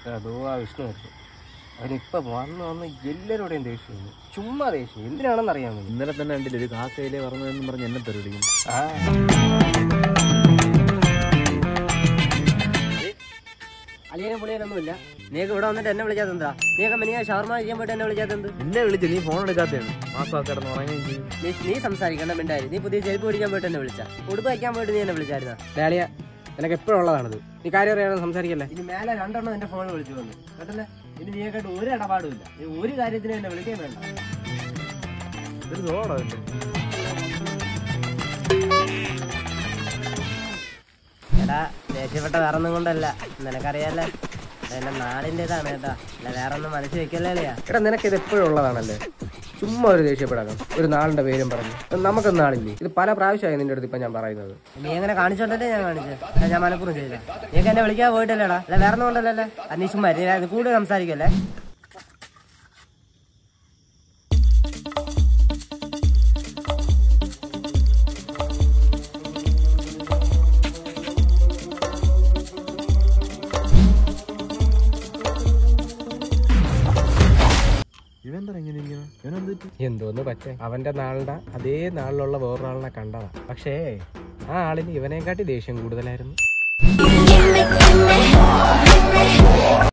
അതോ ആ വിഷ്ണു വരുന്നു അവനിപ്പോ വന്ന് വന്ന് എല്ലാവരോടെയും ദേഷ്യം ചുമ്മാ ദേഷ്യം എന്തിനാണെന്ന് അറിയാൻ വേണ്ടി ഇന്നലെ തന്നെ കണ്ടില്ല ഒരു കാക്കയിലെ പറഞ്ഞതെന്ന് പറഞ്ഞ് എന്നെ തെറിവിടിക്കും ആ അളിയനെ പുള്ളിയനൊന്നുമില്ല നീക്ക് ഇവിടെ വന്നിട്ട് എന്നെ വിളിക്കാത്ത എന്താ നീയൊക്കെ മെനിയ ഷവർമ ചെയ്യാൻ പോയിട്ട് എന്നെ വിളിക്കാത്ത എന്ത് നിന്നെ വിളിച്ച് നീ ഫോൺ എടുക്കാത്തതാണ് മാസം കിടന്ന് ഉറങ്ങുകയും ചെയ്യും നീ നീ സംസാരിക്കണ്ട മിണ്ടായി നീ പുതിയ ചെരുപ്പ് പിടിക്കാൻ പോയിട്ട് എന്നെ വിളിച്ച ഉടുപ്പ് വയ്ക്കാൻ പോയിട്ട് നീ എന്നെ വിളിച്ചായിരുന്ന ഡാലിയ നിനക്ക് എപ്പോഴും ഉള്ളതാണത് നീ കാര്യം അറിയാതെ സംസാരിക്കല്ലേ ഇനി മേലെ രണ്ടെണ്ണം എന്റെ ഫോണിൽ വിളിച്ചു വന്നു കേട്ടല്ലേ ഇനി നീയൊക്കെ ഒരു ഇടപാടുമില്ല നീ ഒരു കാര്യത്തിന് എന്നെ വിളിക്കാൻ വേണ്ട ഒരു സോടാ എടാ ദേഷ്യപ്പെട്ട വേറെ ഒന്നും കൊണ്ടല്ല നിനക്കറിയാലേ എന്റെ നാടിൻ്റെതാണ് കേട്ടാ അല്ല വേറെ ഒന്നും മനസ്സിൽ വെക്കല്ലേ അളിയാ എടാ നിനക്ക് ഇത് എപ്പോഴും ഉള്ളതാണല്ലേ ചുമ്മാ ഒരു ദേഷ്യപ്പെടാം ഒരു നാളിന്റെ പേരും പറഞ്ഞു നമുക്കൊന്നും നാളില്ലേ ഇത് പല പ്രാവശ്യമായി നിന്റെ അടുത്ത് ഇപ്പൊ ഞാൻ പറയുന്നത് നീ എങ്ങനെ കാണിച്ചോണ്ടല്ലേ ഞാൻ കാണിച്ചത് അല്ല, ഞാൻ മനഃപൂർവ്വം ചെയ്തില്ല നീക്ക് എന്നെ വിളിക്കാൻ പോയിട്ടല്ലേടാ അല്ല വേറെ ഒന്നും കൊണ്ടല്ലേ അന്നീഷും മരി കൂടുതൽ സംസാരിക്കല്ലേ ഇവന്താ എങ്ങനെ ഇങ്ങനെ ഇവനെന്ത് എന്തോന്ന് പറ്റേ അവന്റെ നാളിന്റെ അതേ നാളിലുള്ള വേറൊരാളിനെ കണ്ടതാ പക്ഷേ ആ ആളിന് ഇവനെക്കാട്ടി ദേഷ്യം കൂടുതലായിരുന്നു Gimme, gimme, gimme.